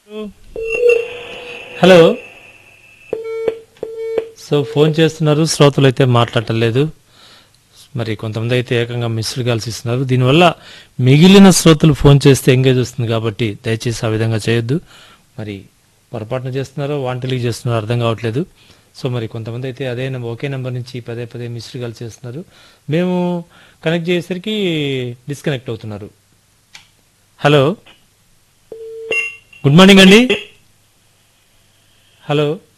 hello so phone చేస్తున్నారు శ్రోతలు అయితే మాట్లాడలేదు మరి కొంతమంది అయితే ఏకంగా మిస్డ్ కాల్స్ ఇస్తున్నారు దీనివల్ల మిగిలిన శ్రోతలు ఫోన్ చేస్తే ఎంగేజ్ వస్తుంది కాబట్టి దయచేసి ఆ విధంగా చేయొద్దు మరి పొరపాటున చేస్తున్నారో వాంటలికి చేస్తున్నారో అర్థం కావట్లేదు సో మరి కొంతమంది అయితే అదే నెంబర్ ఒకే నెంబర్ నుంచి పదే పదే మిస్డ్ కాల్ చేస్తున్నారు మేము కనెక్ట్ చేసేసరికి డిస్కనెక్ట్ అవుతున్నారు హలో గుడ్ మార్నింగ్ అండి హలో